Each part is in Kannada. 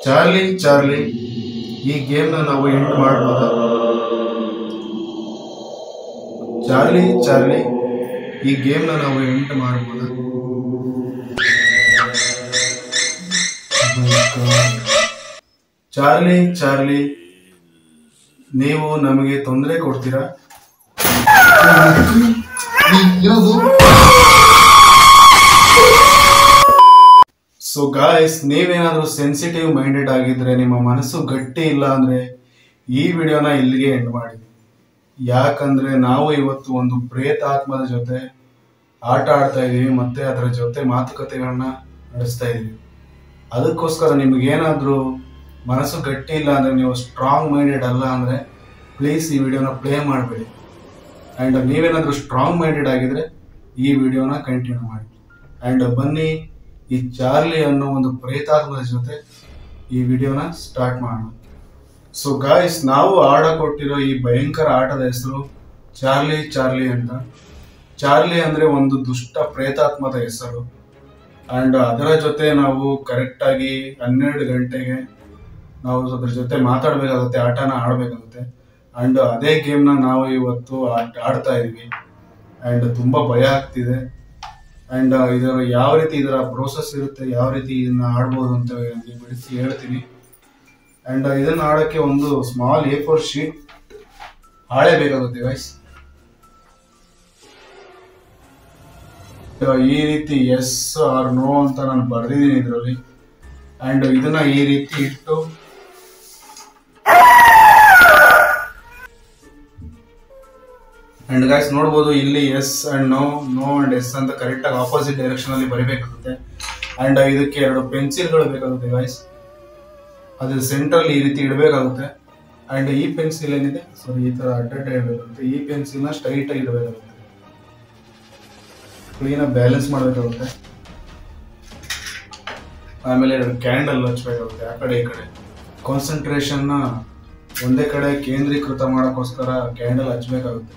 ಚಾರ್ಲಿ ಚಾರ್ಲಿ ಈ ಗೇಮ್ನ ನಾವು ಎಂಡ್ ಮಾಡ್ಬೋದಾ ಚಾರ್ಲಿ ಚಾರ್ಲಿ ಈ ಗೇಮ್ನ ನಾವು ಎಂಡ್ ಮಾಡ್ಬೋದಾ Oh my God. Charlie Charlie ನೀವು ನಮಗೆ ತೊಂದರೆ ಕೊಡ್ತೀರಾ ಸೊ ಗಾಯ್ಸ್ ನೀವೇನಾದ್ರೂ ಸೆನ್ಸಿಟಿವ್ ಮೈಂಡೆಡ್ ಆಗಿದ್ರೆ ನಿಮ್ಮ ಮನಸ್ಸು ಗಟ್ಟಿ ಇಲ್ಲ ಅಂದ್ರೆ ಈ ವಿಡಿಯೋನ ಇಲ್ಲಿಗೆ ಎಂಡ್ ಮಾಡಿ ಯಾಕಂದ್ರೆ ನಾವು ಇವತ್ತು ಒಂದು ಪ್ರೇತಾತ್ಮದ ಜೊತೆ ಆಟ ಆಡ್ತಾ ಇದೀವಿ ಮತ್ತೆ ಅದರ ಜೊತೆ ಮಾತುಕತೆಗಳನ್ನ ನಡೆಸ್ತಾ ಇದೀವಿ ಅದಕ್ಕೋಸ್ಕರ ನಿಮ್ಗೇನಾದ್ರೂ ಮನಸ್ಸು ಗಟ್ಟಿ ಇಲ್ಲ ಅಂದ್ರೆ ನೀವು ಸ್ಟ್ರಾಂಗ್ ಮೈಂಡೆಡ್ ಅಲ್ಲ ಅಂದ್ರೆ ಪ್ಲೀಸ್ ಈ ವಿಡಿಯೋನ ಪ್ಲೇ ಮಾಡಬೇಡಿ ಆ್ಯಂಡ್ ನೀವೇನಾದ್ರೂ ಸ್ಟ್ರಾಂಗ್ ಮೈಂಡೆಡ್ ಆಗಿದ್ರೆ ಈ ವಿಡಿಯೋನ ಕಂಟಿನ್ಯೂ ಮಾಡಿ ಆ್ಯಂಡ್ ಬನ್ನಿ ಈ ಚಾರ್ಲಿ ಅನ್ನೋ ಒಂದು ಪ್ರೇತಾತ್ಮದ ಜೊತೆ ಈ ವಿಡಿಯೋನ ಸ್ಟಾರ್ಟ್ ಮಾಡೋಣ ಸೊ ಗಾಯ್ಸ್ ನಾವು ಆಡ ಕೊಟ್ಟಿರೋ ಈ ಭಯಂಕರ ಆಟದ ಹೆಸರು ಚಾರ್ಲಿ ಚಾರ್ಲಿ ಅಂತ ಚಾರ್ಲಿ ಅಂದ್ರೆ ಒಂದು ದುಷ್ಟ ಪ್ರೇತಾತ್ಮದ ಹೆಸರು ಅಂಡ್ ಅದರ ಜೊತೆ ನಾವು ಕರೆಕ್ಟಾಗಿ ಹನ್ನೆರಡು ಗಂಟೆಗೆ ನಾವು ಅದ್ರ ಜೊತೆ ಮಾತಾಡಬೇಕಾಗುತ್ತೆ ಆಟನ ಆಡಬೇಕಾಗುತ್ತೆ ಅಂಡ್ ಅದೇ ಗೇಮ್ನ ನಾವು ಇವತ್ತು ಆಟ ಆಡ್ತಾ ಇದೀವಿ ಅಂಡ್ ತುಂಬಾ ಭಯ ಆಗ್ತಿದೆ ಅಂಡ್ ಇದರ ಯಾವ ರೀತಿ ಇದರ ಪ್ರೋಸೆಸ್ ಇರುತ್ತೆ ಯಾವ ರೀತಿ ಇದನ್ನ ಆಡ್ಬೋದು ಅಂತ ಇಲ್ಲಿ ಬಿಡಿಸಿ ಹೇಳ್ತೀನಿ ಅಂಡ್ ಇದನ್ನ ಆಡಕ್ಕೆ ಒಂದು ಸ್ಮಾಲ್ ಎ ಫೋರ್ ಶೀಟ್ ಹಾಳೆ ಬೇಕಾಗುತ್ತೆ ಗೈಸ್ ಈ ರೀತಿ ಎಸ್ ಆರ್ ನೋ ಅಂತ ನಾನು ಬರ್ದಿದ್ದೀನಿ ಇದರಲ್ಲಿ ಅಂಡ್ ಇದನ್ನ ಈ ರೀತಿ ಇಟ್ಟು ಅಂಡ್ ಗಾಯ್ಸ್ ನೋಡ್ಬೋದು ಇಲ್ಲಿ yes and no no and yes ಅಂತ ಕರೆಕ್ಟ್ ಆಗಿ ಆಪೋಸಿಟ್ ಡೈರೆಕ್ಷನ್ ಅಲ್ಲಿ ಬರಿಬೇಕಾಗುತ್ತೆ ಅಂಡ್ ಇದಕ್ಕೆ ಎರಡು ಪೆನ್ಸಿಲ್ಗಳು ಬೇಕಾಗುತ್ತೆ ಗಾಯ್ಸ್ ಅದು ಸೆಂಟ್ರಲ್ಲಿ ಈ ರೀತಿ ಇಡಬೇಕಾಗುತ್ತೆ ಅಂಡ್ ಈ ಪೆನ್ಸಿಲ್ ಏನಿದೆ ಸಾರಿ ಈ ತರ ಅಡ್ಡಡ್ಡ ಇಡಬೇಕಾಗುತ್ತೆ ಈ ಪೆನ್ಸಿಲ್ನ ಸ್ಟ್ರೈಟ್ ಆಗಿ ಇಡಬೇಕಾಗುತ್ತೆ ಕ್ಲೀನಾಗಿ ಬ್ಯಾಲೆನ್ಸ್ ಮಾಡಬೇಕಾಗುತ್ತೆ ಆಮೇಲೆ ಎರಡು ಕ್ಯಾಂಡಲ್ ಹಚ್ಬೇಕಾಗುತ್ತೆ ಆ ಕಡೆ ಈ ಕಡೆ ಕಾನ್ಸಂಟ್ರೇಷನ್ನ ಒಂದೇ ಕಡೆ ಕೇಂದ್ರೀಕೃತ ಮಾಡೋಕ್ಕೋಸ್ಕರ ಕ್ಯಾಂಡಲ್ ಹಚ್ಬೇಕಾಗುತ್ತೆ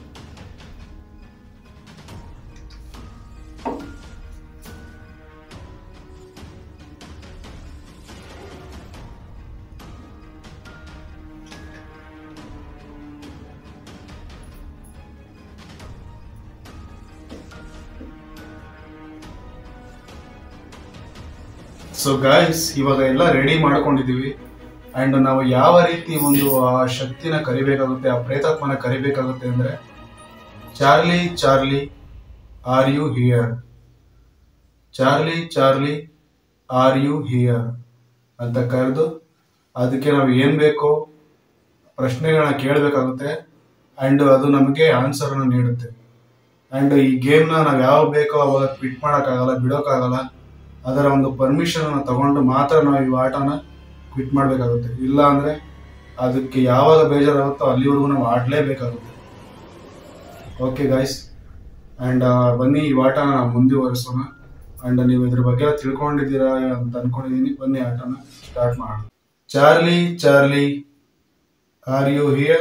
ಸೊ ಗಾಯ್ಸ್ ಇವಾಗ ಎಲ್ಲ ರೆಡಿ ಮಾಡ್ಕೊಂಡಿದೀವಿ ಅಂಡ್ ನಾವು ಯಾವ ರೀತಿ ಒಂದು ಆ ಶಕ್ತಿನ ಕರಿಬೇಕಾಗುತ್ತೆ ಆ ಪ್ರೇತಾತ್ಮನ ಕರಿಬೇಕಾಗುತ್ತೆ ಅಂದ್ರೆ Charlie Charlie are you here Charlie Charlie are you here ಅಂತ ಕರೆದು ಅದಕ್ಕೆ ನಾವು ಏನ್ ಬೇಕೋ ಪ್ರಶ್ನೆಗಳನ್ನ ಕೇಳಬೇಕಾಗುತ್ತೆ ಅಂಡ್ ಅದು ನಮಗೆ ಆನ್ಸರ್ನ ನೀಡುತ್ತೆ ಅಂಡ್ ಈ ಗೇಮ್ನ ನಾವು ಯಾವ ಬೇಕೋ ಅವಾಗ ಕ್ವಿಟ್ ಮಾಡೋಕ್ಕಾಗಲ್ಲ ಬಿಡೋಕ್ಕಾಗಲ್ಲ ಅದರ ಒಂದು ಪರ್ಮಿಷನ್ ಅನ್ನು ತಗೊಂಡು ಮಾತ್ರ ನಾವು ಈ ಆಟನ ಕ್ವಿಟ್ ಮಾಡಬೇಕಾಗುತ್ತೆ ಇಲ್ಲ ಅಂದ್ರೆ ಅದಕ್ಕೆ ಯಾವಾಗ ಬೇಜಾರಾಗುತ್ತೋ ಅಲ್ಲಿವರೆಗೂ ನಾವು ಆಡಲೇಬೇಕಾಗುತ್ತೆ ಓಕೆ ಗಾಯ್ಸ್ ಆ್ಯಂಡ್ ಬನ್ನಿ ಈ ಆಟನ ನಾವು ಮುಂದುವರಿಸೋಣ ಆ್ಯಂಡ್ ನೀವು ಇದ್ರ ಬಗ್ಗೆ ಎಲ್ಲ ತಿಳ್ಕೊಂಡಿದ್ದೀರಾ ಅಂತ ಅನ್ಕೊಂಡಿದ್ದೀನಿ ಬನ್ನಿ ಆಟನ ಸ್ಟಾರ್ಟ್ ಮಾಡೋಣ Charlie Charlie are you here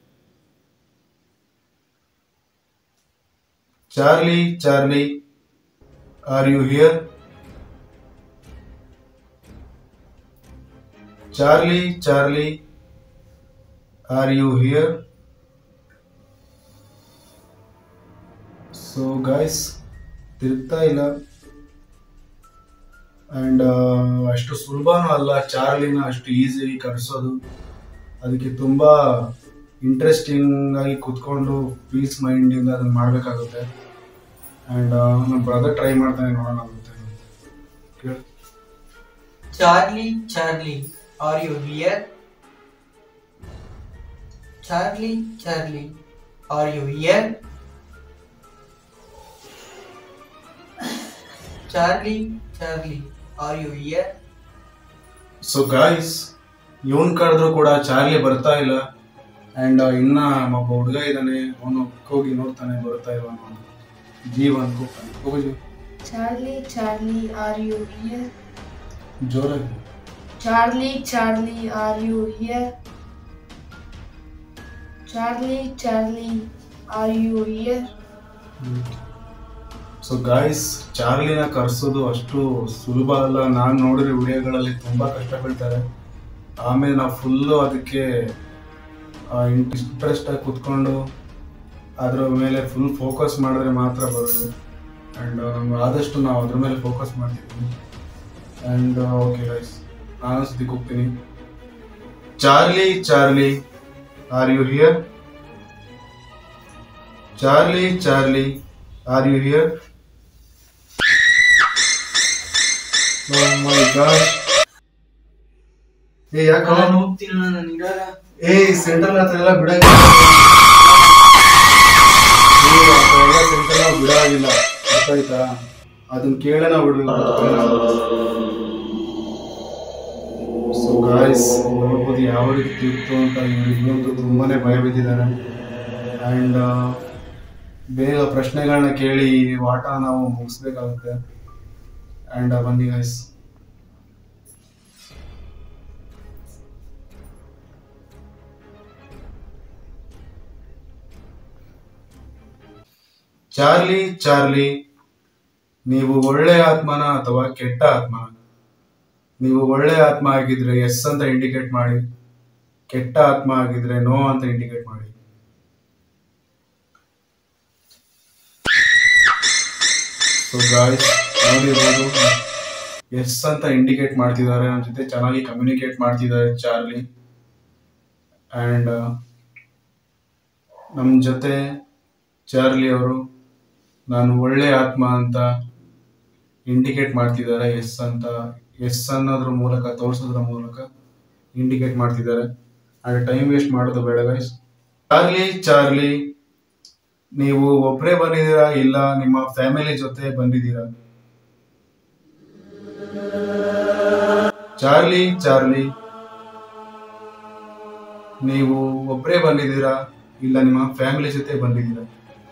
Charlie Charlie are you here Charlie Charlie are you here so guys ತಿರುಗ್ತಾ ಇಲ್ಲ ಅಂಡ್ ಅಷ್ಟು ಸುಲಭನೂ ಅಲ್ಲ ಚಾರ್ಲಿನ ಅಷ್ಟು ಈಸಿಯಾಗಿ ಕರೆಸೋದು ಅದಕ್ಕೆ ತುಂಬಾ ಇಂಟ್ರೆಸ್ಟಿಂಗ್ ಆಗಿ ಕುತ್ಕೊಂಡು ಪೀಸ್ ಮೈಂಡಿಂದ ಅದನ್ನ ಮಾಡಬೇಕಾಗುತ್ತೆ ಅಂಡ್ ನಮ್ಮ ಬ್ರದರ್ ಟ್ರೈ ಮಾಡ್ತಾನೆ ನೋಡೋಣ ಆಗುತ್ತೆ ಕೇಳು Charlie, Charlie, are you here? Charlie, Charlie, are you here? Charlie, Charlie, are you here? So guys ಇವನ್ ಕರೆದ್ರು ಕೂಡ ಚಾರ್ಲಿ ಬರ್ತಾ ಇಲ್ಲ ಅಂಡ್ ಇನ್ನ ಒಬ್ಬ ಹುಡುಗ ಇದ್ದಾನೆ ಅವನು ಹೋಗಿ ನೋಡ್ತಾನೆ ಬರ್ತಾ ಇಲ್ವ ಜೀವ ಅನ್ಕೋತಾನೆ ಹೋಗು ಜೀವ Charlie, Charlie, are you here? ಜೋರಾಗಿ Charlie, Charlie, are you here? Charlie, Charlie, are you here? So guys ಚಾರ್ಲಿನ ಕರ್ಸೋದು ಅಷ್ಟು ಸುಲಭ ಅಲ್ಲ ನಾನು ನೋಡಿರೋ ವಿಡಿಯೋಗಳಲ್ಲಿ ತುಂಬಾ ಕಷ್ಟ ಬೀಳ್ತಾರೆ ಆಮೇಲೆ ನಾವು ಫುಲ್ಲು ಅದಕ್ಕೆ ಇಂಟ್ರೆಸ್ಟ್ ಆಗಿ ಕುತ್ಕೊಂಡು ಅದರ ಮೇಲೆ ಫುಲ್ ಫೋಕಸ್ ಮಾಡಿದ್ರೆ ಮಾತ್ರ ಬರೋದು ಆ್ಯಂಡ್ ನಮ್ಗೆ ಆದಷ್ಟು ನಾವು ಅದ್ರ ಮೇಲೆ ಫೋಕಸ್ ಮಾಡ್ತಿದ್ವಿ ಆ್ಯಂಡ್ ಓಕೆ ಗೈಸ್ ನಾನು ಸದ್ಯಕ್ಕೆ ಹೋಗ್ತೀನಿ Charlie Charlie are you here Charlie Charlie are you here my God ಏ ಯಾಕೆ ನಾನು ಹೋಗ್ತೀನಿ ನಾನು ಇರಲ್ಲ ಏ ಸೆಂಟ್ರಲ್ ಹತ್ರ ಎಲ್ಲ ಬಿಡಂಗಿಲ್ಲ ಏ, ಆ ಥರ ಎಲ್ಲ ಸೆಂಟ್ರಲ್ ನಾವು ಬಿಡಾಗಿಲ್ಲ ಅರ್ಥ ಆಯ್ತಾ ಅದನ್ನ ಕೇಳೇ ನಾವು ಬಿಡ್ಬೇಕು ಸೊ ಗಾಯ್ಸ್ ನೋಡ್ಬೋದು ಯಾವ ರೀತಿ ಇತ್ತು ಅಂತ ಇವ್ರಿಗಂತೂ ತುಂಬಾನೇ ಭಯ ಬಿದ್ದಿದ್ದಾರೆ ಆ್ಯಂಡ್ ಬೇಗ ಪ್ರಶ್ನೆಗಳನ್ನ ಕೇಳಿ ಈ ಆಟ ನಾವು ಮುಗಿಸ್ಬೇಕಾಗುತ್ತೆ ಆ್ಯಂಡ್ ಬನ್ನಿ ಗಾಯ್ಸ್ ಚಾರ್ಲಿ ಚಾರ್ಲಿ ನೀವು ಒಳ್ಳೆ ಆತ್ಮನ ಅಥವಾ ಕೆಟ್ಟ ಆತ್ಮನ ನೀವು ಒಳ್ಳೆ ಆತ್ಮ ಆಗಿದ್ರೆ ಎಸ್ ಅಂತ ಇಂಡಿಕೇಟ್ ಮಾಡಿ ಕೆಟ್ಟ ಆತ್ಮ ಆಗಿದ್ರೆ ನೋ ಅಂತ ಇಂಡಿಕೇಟ್ ಮಾಡಿ ಸೊ ಗಾಯ್ಸ್ ನೋಡಿರ್ಬೋದು ಎಸ್ ಅಂತ ಇಂಡಿಕೇಟ್ ಮಾಡ್ತಿದ್ದಾರೆ ನನ್ನ ಜೊತೆ ಚೆನ್ನಾಗಿ ಕಮ್ಯುನಿಕೇಟ್ ಮಾಡ್ತಿದ್ದಾರೆ ಚಾರ್ಲಿ ಆ್ಯಂಡ್ ನಮ್ಮ ಜೊತೆ ಚಾರ್ಲಿ ಅವರು ನಾನು ಒಳ್ಳೆ ಆತ್ಮ ಅಂತ ಇಂಡಿಕೇಟ್ ಮಾಡ್ತಿದ್ದಾರೆ ಎಸ್ ಅಂತ ಎಸ್ ಅನ್ನೋದ್ರ ಮೂಲಕ ತೋರಿಸೋದ್ರ ಮೂಲಕ ಇಂಡಿಕೇಟ್ ಮಾಡ್ತಿದ್ದಾರೆ ಹಾಗೆ ಟೈಮ್ ವೇಸ್ಟ್ ಮಾಡೋದು ಬೇಡ ಗೈಸ್ ಚಾರ್ಲಿ ಚಾರ್ಲಿ ನೀವು ಒಬ್ಬರೇ ಬಂದಿದ್ದೀರಾ ಇಲ್ಲ ನಿಮ್ಮ ಫ್ಯಾಮಿಲಿ ಜೊತೆ ಬಂದಿದ್ದೀರಾ ಚಾರ್ಲಿ ಚಾರ್ಲಿ ನೀವು ಒಬ್ಬರೇ ಬಂದಿದ್ದೀರಾ ಇಲ್ಲ ನಿಮ್ಮ ಫ್ಯಾಮಿಲಿ ಜೊತೆ ಬಂದಿದ್ದೀರಾ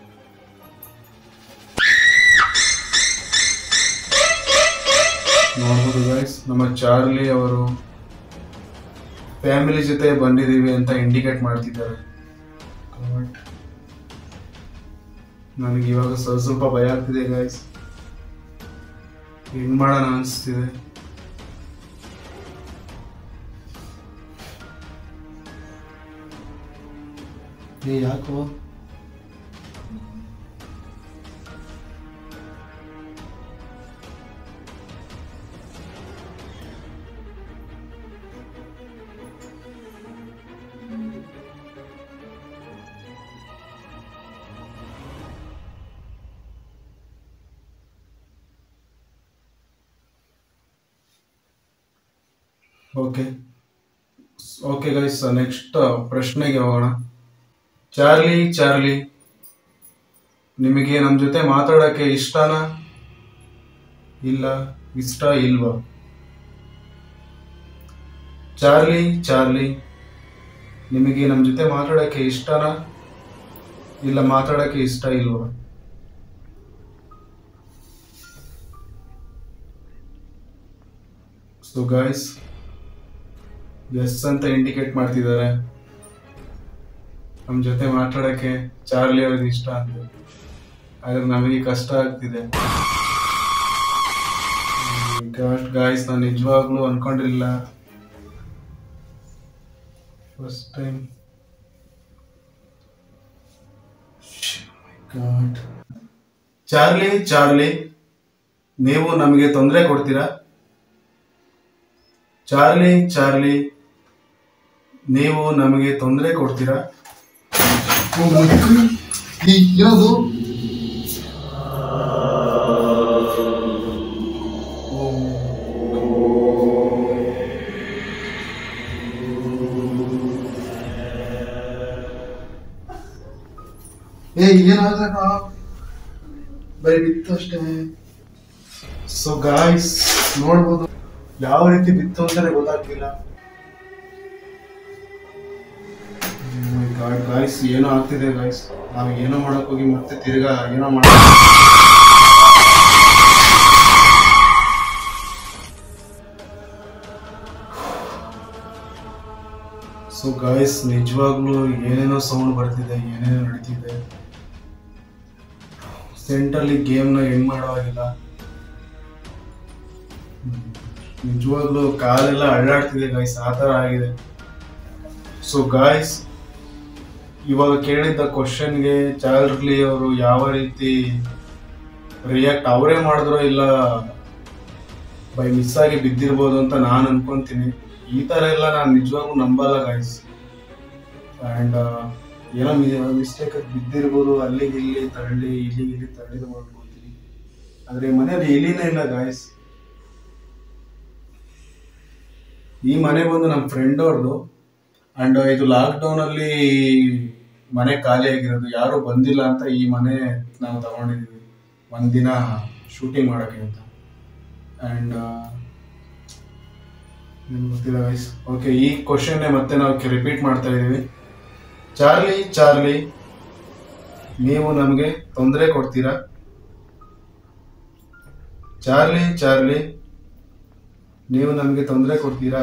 ನೋಡ್ಬೋದು ಗೈಸ್ ನಮ್ಮ ಚಾರ್ಲಿ ಅವರು ಫ್ಯಾಮಿಲಿ ಜೊತೆ ಬಂದಿದ್ದೀವಿ ಅಂತ ಇಂಡಿಕೇಟ್ ಮಾಡ್ತಿದ್ದಾರೆ ಬಟ್ ನನಗೆ ಇವಾಗ ಸ್ವಲ್ಪ ಸ್ವಲ್ಪ ಭಯ ಆಗ್ತಿದೆ ಗೈಸ್ ಹೆಂಗ್ ಮಾಡೋಣ ಅನಿಸ್ತಿದೆ ಏ ಯಾಕೋ ಓಕೆ ಓಕೆ ಗೈಸ್ ನೆಕ್ಸ್ಟ್ ಪ್ರಶ್ನೆಗೆ ಹೋಗೋಣ ಚಾರ್ಲಿ ಚಾರ್ಲಿ ನಿಮಗೆ ನಮ್ಮ ಜೊತೆ ಮಾತಾಡೋಕ್ಕೆ ಇಷ್ಟನಾ ಇಲ್ಲ ಇಷ್ಟ ಇಲ್ವಾ ಚಾರ್ಲಿ ಚಾರ್ಲಿ ನಿಮಗೆ ನಮ್ಮ ಜೊತೆ ಮಾತಾಡೋಕ್ಕೆ ಇಷ್ಟನಾ ಇಲ್ಲ ಮಾತಾಡೋಕ್ಕೆ ಇಷ್ಟ ಇಲ್ವಾ ಸೊ ಗಾಯ್ಸ್ ಎಸ್ ಅಂತ ಇಂಡಿಕೇಟ್ ಮಾಡ್ತಿದ್ದಾರೆ ನಮ್ಮ ಜೊತೆ ಮಾತಾಡೋಕ್ಕೆ ಚಾರ್ಲಿ ಅವ್ರಿಗೆ ಇಷ್ಟ ಅಂತ ಆದ್ರೆ ನಮಗೆ ಕಷ್ಟ ಆಗ್ತಿದೆ ಗಾಯ್ಸ್ ನಾನು ನಿಜವಾಗ್ಲೂ ಅನ್ಕೊಂಡಿರಲಿಲ್ಲ ಫಸ್ಟ್ ಟೈಮ್ ಚಾರ್ಲಿ ಚಾರ್ಲಿ ನೀವು ನಮಗೆ ತೊಂದರೆ ಕೊಡ್ತೀರಾ ಚಾರ್ಲಿ ಚಾರ್ಲಿ ನೀವು ನಮಗೆ ತೊಂದರೆ ಕೊಡ್ತೀರಾ ಯಾವುದು ಏ ಏನಾಗ ಬರೀ ಬಿತ್ತು ಅಷ್ಟೇ ಸೊ ಗಾಯ್ಸ್ ನೋಡ್ಬೋದು ಯಾವ ರೀತಿ ಬಿತ್ತು ಅಂತಾನೆ ಗೊತ್ತಾಗ್ತಿಲ್ಲ ಗಾಯ್ಸ್ ಏನೋ ಆಗ್ತಿದೆ ಗಾಯ್ಸ್ ನಾವು ಏನೋ ಮಾಡಕ್ ಹೋಗಿ ಮತ್ತೆ ತಿರ್ಗಾ ಏನೋ ಮಾಡ ಸೊ ಗಾಯ್ಸ್ ನಿಜವಾಗ್ಲೂ ಏನೇನೋ ಸೌಂಡ್ ಬರ್ತಿದೆ ಏನೇನೋ ನಡೀತಿದೆ ಸೆಂಟ್ರಲ್ಲಿ ಗೇಮ್ನ ಎಂಡ್ ಮಾಡೋ ಹಾಗಿಲ್ಲ ನಿಜವಾಗ್ಲೂ ಕಾಲೆಲ್ಲ ಅಳ್ಳಾಡ್ತಿದೆ ಗಾಯ್ಸ್ ಆ ಥರ ಆಗಿದೆ ಸೊ ಗಾಯ್ಸ್ ಇವಾಗ ಕೇಳಿದ್ದ ಕ್ವಶನ್ಗೆ ಚಾರ್ಲಿ ಅವರು ಯಾವ ರೀತಿ ರಿಯಾಕ್ಟ್ ಅವರೇ ಮಾಡಿದ್ರೋ ಇಲ್ಲ ಬೈ ಮಿಸ್ ಆಗಿ ಬಿದ್ದಿರ್ಬೋದು ಅಂತ ನಾನು ಅನ್ಕೊಂತೀನಿ ಈ ಥರ ಎಲ್ಲ ನಾನು ನಿಜವಾಗ್ಲೂ ನಂಬಲ್ಲ ಗಾಯ್ಸ್ ಆ್ಯಂಡ್ ಏನೋ ಮಿಸ್ಟೇಕ್ ಬಿದ್ದಿರ್ಬೋದು ಅಲ್ಲಿಗೆ ಇಲ್ಲಿ ತಳ್ಳಿ ಇಲ್ಲಿಗೆ ಇಲ್ಲಿ ತಳ್ಳಿದು ಮಾಡ್ಕೊಳ್ತೀನಿ ಆದರೆ ಮನೇಲಿ ಇಲಿನೇ ಇಲ್ಲ ಗಾಯ್ಸ್ ಈ ಮನೆ ಬಂದು ನಮ್ಮ ಫ್ರೆಂಡ್ ಅವ್ರದ್ದು ಅಂಡ್ ಇದು ಲಾಕ್ಡೌನ್ ಅಲ್ಲಿ ಮನೆ ಖಾಲಿ ಆಗಿರೋದು ಯಾರು ಬಂದಿಲ್ಲ ಅಂತ ಈ ಮನೆ ನಾವು ತಗೊಂಡಿದೀವಿ ಒಂದಿನ ಶೂಟಿಂಗ್ ಮಾಡೋಕ್ಕೆ ಅಂತ ಅಂಡ್ ನಿಮ್ಗೆ ಗೊತ್ತಿಲ್ಲ ಗೈಸ್ ಓಕೆ ಈ ಕ್ವಶನ್ನೇ ಮತ್ತೆ ನಾವು ರಿಪೀಟ್ ಮಾಡ್ತಾ ಇದೀವಿ ಚಾರ್ಲಿ ಚಾರ್ಲಿ ನೀವು ನಮಗೆ ತೊಂದರೆ ಕೊಡ್ತೀರಾ ಚಾರ್ಲಿ ಚಾರ್ಲಿ ನೀವು ನಮಗೆ ತೊಂದರೆ ಕೊಡ್ತೀರಾ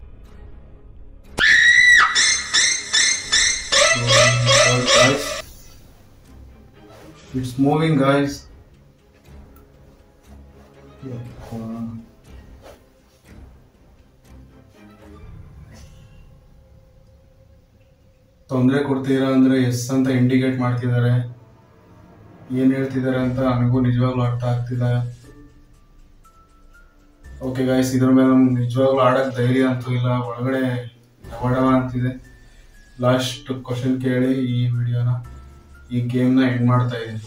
ಇಟ್ಸ್ ಮೂವಿಂಗ್ ಗಾಯ್ಸ್ ತೊಂದರೆ ಕೊಡ್ತೀರಾ ಅಂದ್ರೆ ಎಸ್ ಅಂತ ಇಂಡಿಕೇಟ್ ಮಾಡ್ತಿದ್ದಾರೆ ಏನ್ ಹೇಳ್ತಿದ್ದಾರೆ ಅಂತ ನನಗೂ ನಿಜವಾಗ್ಲೂ ಅರ್ಥ ಆಗ್ತಿಲ್ಲ ಓಕೆ ಗಾಯ್ಸ್ ಇದ್ರ ಮೇಲೆ ನಮ್ಗೆ ನಿಜವಾಗ್ಲೂ ಆಡಕ್ ಧೈರ್ಯ ಅಂತೂ ಇಲ್ಲ ಒಳಗಡೆ ಡವ ಅಂತಿದೆ ಲಾಸ್ಟ್ ಕ್ವಶನ್ ಕೇಳಿ ಈ ವಿಡಿಯೋನ ಈ ಗೇಮ್ನ ಎಂಡ್ ಮಾಡ್ತಾ ಇದ್ದೀನಿ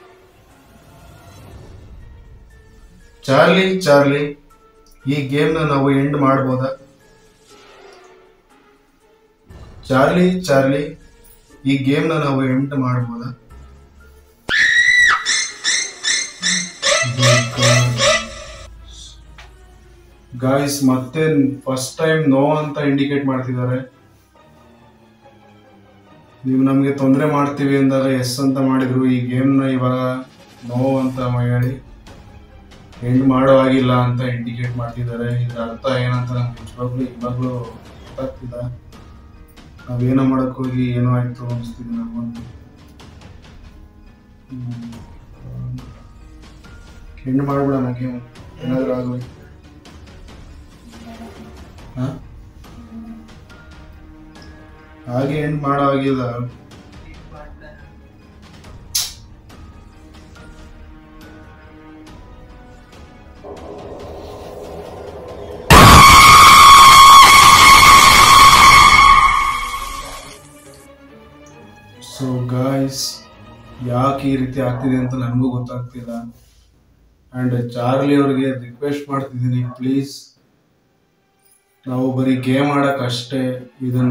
ಚಾರ್ಲಿ ಚಾರ್ಲಿ ಈ ಗೇಮ್ನ ನಾವು ಎಂಡ್ ಮಾಡ್ಬೋದಾ ಚಾರ್ಲಿ ಚಾರ್ಲಿ ಈ ಗೇಮ್ನ ನಾವು ಎಂಡ್ ಮಾಡ್ಬೋದಾ ಗಾಯ್ಸ್ ಮತ್ತೆ ಫಸ್ಟ್ ಟೈಮ್ ನೋ ಅಂತ ಇಂಡಿಕೇಟ್ ಮಾಡ್ತಿದ್ದಾರೆ ನೀವು ನಮಗೆ ತೊಂದರೆ ಮಾಡ್ತೀವಿ ಅಂದಾಗ ಎಸ್ ಅಂತ ಮಾಡಿದ್ರು ಈ ಗೇಮ್ನ ಇವಾಗ ನೋ ಅಂತ ಹೇಳಿ ಎಂಡ್ ಮಾಡೋ ಆಗಿಲ್ಲ ಅಂತ ಇಂಡಿಕೇಟ್ ಮಾಡ್ತಿದ್ದಾರೆ ಇದ್ರ ಅರ್ಥ ಏನಂತ ನಮ್ಗೆ ನಿಜವಾಗ್ಲೂ ಇವಾಗಲೂ ಗೊತ್ತಾಗ್ತಿಲ್ಲ ನಾವೇನೋ ಮಾಡಕ್ ಹೋಗಿ ಏನೋ ಆಯ್ತು ಅನಿಸ್ತಿದೆ ನಮಗೊಂದು ಎಂಡ್ ಮಾಡ್ಬಿಡೋಣ ಗೇಮ್ ಏನಾದರೂ ಆಗಲಿ ಹಾ ಹಾಗೆ ಎಂಡ್ ಮಾಡೋ ಆಗಿಲ್ಲ ಸೊ ಗಾಯ್ಸ್ ಯಾಕೆ ಈ ರೀತಿ ಆಗ್ತಿದೆ ಅಂತ ನನಗೂ ಗೊತ್ತಾಗ್ತಿಲ್ಲ ಆ್ಯಂಡ್ ಚಾರ್ಲಿ ಅವ್ರಿಗೆ ರಿಕ್ವೆಸ್ಟ್ ಮಾಡ್ತಿದ್ದೀನಿ ಪ್ಲೀಸ್ ನಾವು ಬರೀ ಗೇಮ್ ಆಡಕ್ ಅಷ್ಟೇ ಇದನ್ನ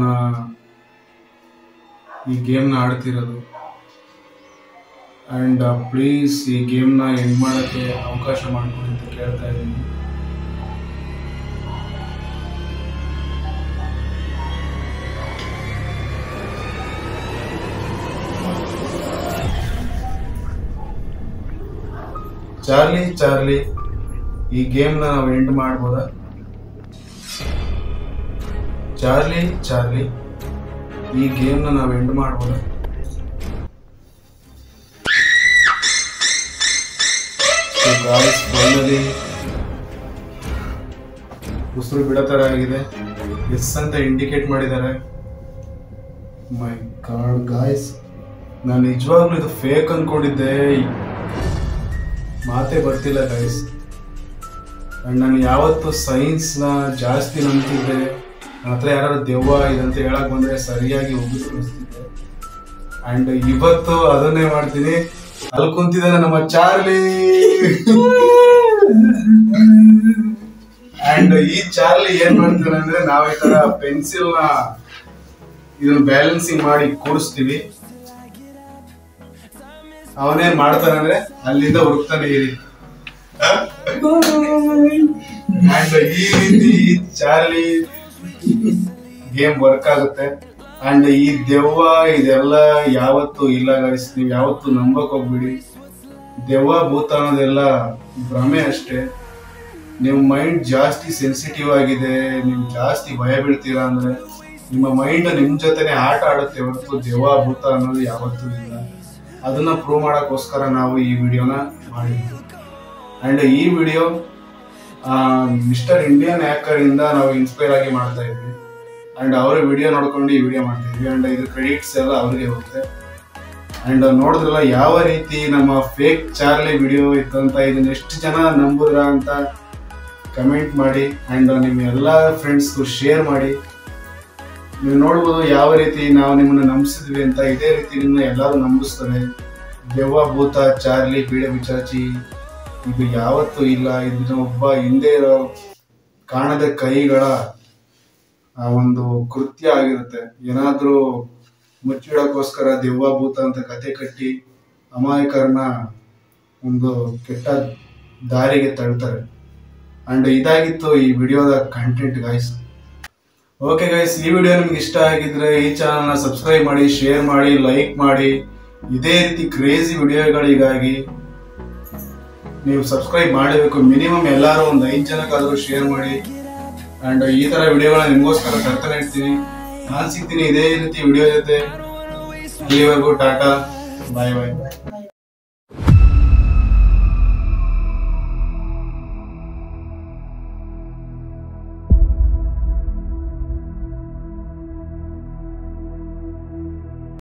ಈ ಗೇಮ್ನ ಆಡ್ತಿರೋದು ಆ್ಯಂಡ್ ಪ್ಲೀಸ್ ಈ ಗೇಮ್ನ ಎಂಡ್ ಮಾಡೋಕ್ಕೆ ಅವಕಾಶ ಮಾಡ್ಕೊಡಿ ಅಂತ ಕೇಳ್ತಾ ಇದ್ದೀನಿ ಚಾರ್ಲಿ ಚಾರ್ಲಿ ಈ ಗೇಮ್ನ ನಾವು ಎಂಡ್ ಮಾಡ್ಬೋದಾ ಚಾರ್ಲಿ ಚಾರ್ಲಿ ಈ ಗೇಮ್ನ ನಾವು ಎಂಡ್ ಮಾಡ್ಬೋದಾ So guys, finally ಉಸಿರು ಬಿಡೋ ಥರ ಆಗಿದೆ ಎಸ್ ಅಂತ ಇಂಡಿಕೇಟ್ ಮಾಡಿದ್ದಾರೆ ಮೈ ಗಾಡ್ ಗಾಯ್ಸ್ ನಾನು ನಿಜವಾಗ್ಲೂ ಇದು ಫೇಕ್ ಅನ್ಕೊಂಡಿದ್ದೆ ಮಾತೇ ಬರ್ತಿಲ್ಲ ಗೈಸ್ ಅಂಡ್ ನಾನು ಯಾವತ್ತು ಸೈನ್ಸ್ನ ಜಾಸ್ತಿ ನಂಬ್ತಿದ್ದೆ ನನ್ನ ಹತ್ರ ಯಾರು ದೆವ್ವ ಇದಂತ ಹೇಳಕ್ ಬಂದ್ರೆ ಸರಿಯಾಗಿ ಉಗಿಸ್ತಿದ್ದೆ ಅಂಡ್ ಇವತ್ತು ಅದನ್ನೇ ಮಾಡ್ತೀನಿ ಅಲ್ಲಿ ಕುಂತಿದ್ದಾನೆ ನಮ್ಮ ಚಾರ್ಲಿ ಅಂಡ್ ಈ ಚಾರ್ಲಿ ಏನ್ ಮಾಡ್ತಾನೆ ಅಂದ್ರೆ ನಾವ್ ಈ ತರ ಪೆನ್ಸಿಲ್ ನ ಇದನ್ನ ಬ್ಯಾಲೆನ್ಸಿಂಗ್ ಮಾಡಿ ಕೂಡಿಸ್ತೀವಿ ಅವನೇನ್ ಮಾಡ್ತಾನೆ ಅಂದ್ರೆ ಅಲ್ಲಿಂದ ಹುಡುಕ್ತಾನೆ ಈ ರೀತಿ ಅಂಡ್ ಈ ರೀತಿ ಈ ಚಾರ್ಲಿ ಗೇಮ್ ವರ್ಕ್ ಆಗುತ್ತೆ ಅಂಡ್ ಈ ದೆವ್ವ ಇದೆಲ್ಲ ಯಾವತ್ತು ಇಲ್ಲ ಗೈಸ್ ನೀವು ಯಾವತ್ತು ನಂಬಕ್ ಹೋಗ್ಬಿಡಿ ದೆವ್ವ ಭೂತ ಅನ್ನೋದೆಲ್ಲ ಭ್ರಮೆ ಅಷ್ಟೇ ನಿಮ್ಮ ಮೈಂಡ್ ಜಾಸ್ತಿ ಸೆನ್ಸಿಟಿವ್ ಆಗಿದೆ ನೀವು ಜಾಸ್ತಿ ಭಯ ಬೀಳ್ತೀರಾ ಅಂದ್ರೆ ನಿಮ್ಮ ಮೈಂಡ್ ನಿಮ್ ಜೊತೆನೆ ಆಟ ಆಡುತ್ತೆ ಹೊರತು ದೆವ್ವ ಭೂತ ಅನ್ನೋದು ಯಾವತ್ತೂ ಇಲ್ಲ ಅದನ್ನ ಪ್ರೂವ್ ಮಾಡೋಕ್ಕೋಸ್ಕರ ನಾವು ಈ ವಿಡಿಯೋನ ಮಾಡಿದ್ವಿ ಅಂಡ್ ಈ ವಿಡಿಯೋ ಮಿಸ್ಟರ್ ಇಂಡಿಯನ್ ಹ್ಯಾಕರ್ ಇಂದ ನಾವು ಇನ್ಸ್ಪೈರ್ ಆಗಿ ಮಾಡ್ತಾ ಇದ್ವಿ ಅಂಡ್ ಅವರ ವಿಡಿಯೋ ನೋಡ್ಕೊಂಡು ಈ ವಿಡಿಯೋ ಮಾಡ್ತಾ ಇದ್ವಿ ಅಂಡ್ ಇದ್ರ ಕ್ರೆಡಿಟ್ಸ್ ಎಲ್ಲ ಅವ್ರಿಗೆ ಹೋಗುತ್ತೆ ಅಂಡ್ ನೋಡಿದ್ರಲ್ಲ ಯಾವ ರೀತಿ ನಮ್ಮ ಫೇಕ್ ಚಾರ್ಲಿ ವಿಡಿಯೋ ಇತ್ತಂತ ಇದನ್ನ ಎಷ್ಟು ಜನ ನಂಬುದ್ರ ಅಂತ ಕಮೆಂಟ್ ಮಾಡಿ ಅಂಡ್ ನಿಮ್ಮ ಎಲ್ಲ ಫ್ರೆಂಡ್ಸ್ಗೂ ಶೇರ್ ಮಾಡಿ ನೀವು ನೋಡ್ಬೋದು ಯಾವ ರೀತಿ ನಾವು ನಿಮ್ಮನ್ನ ನಂಬಿಸಿದ್ವಿ ಅಂತ ಇದೇ ರೀತಿ ನಿಮ್ಮನ್ನ ಎಲ್ಲರೂ ನಂಬಿಸ್ತಾರೆ ದೆವ್ವ ಭೂತ ಚಾರ್ಲಿ ಪೀಡೆ ಬಿಚಾಚಿ ಇದು ಯಾವತ್ತೂ ಇಲ್ಲ ಇದನ್ನ ಒಬ್ಬ ಹಿಂದೆ ಇರೋ ಕಾಣದ ಕೈಗಳ ಆ ಒಂದು ಕೃತ್ಯ ಆಗಿರುತ್ತೆ ಏನಾದ್ರೂ ಮುಚ್ಚಿಡೋಕ್ಕೋಸ್ಕರ ದೆವ್ವ ಭೂತ ಅಂತ ಕತೆ ಕಟ್ಟಿ ಅಮಾಯಕರನ್ನ ಒಂದು ಕೆಟ್ಟ ದಾರಿಗೆ ತಳ್ತಾರೆ ಅಂಡ್ ಇದಾಗಿತ್ತು ಈ ವಿಡಿಯೋದ ಕಂಟೆಂಟ್ ಗೈಸ್ ಓಕೆ ಗೈಸ್ ಈ ವಿಡಿಯೋ ನಿಮ್ಗೆ ಇಷ್ಟ ಆಗಿದ್ರೆ ಈ ಚಾನಲ್ನ ಸಬ್ಸ್ಕ್ರೈಬ್ ಮಾಡಿ ಶೇರ್ ಮಾಡಿ ಲೈಕ್ ಮಾಡಿ ಇದೇ ರೀತಿ ಕ್ರೇಜಿ ವಿಡಿಯೋಗಳಿಗಾಗಿ ನೀವು ಸಬ್ಸ್ಕ್ರೈಬ್ ಮಾಡಬೇಕು ಮಿನಿಮಮ್ ಎಲ್ಲರೂ ಒಂದು ಐದು ಜನಕ್ಕಾದರೂ ಶೇರ್ ಮಾಡಿ ಅಂಡ್ ಈ ತರ ವಿಡಿಯೋಗಳನ್ನ ನಿಮಗೋಸ್ಕರ ತರ್ತಾನೆ ಇರ್ತೀನಿ ನಾನು ಸಿಗ್ತೀನಿ ಇದೇ ರೀತಿ ವಿಡಿಯೋ ಜೊತೆ ಇಲ್ಲಿವರೆಗೂ ಟಾಟಾ ಬಾಯ್ ಬಾಯ್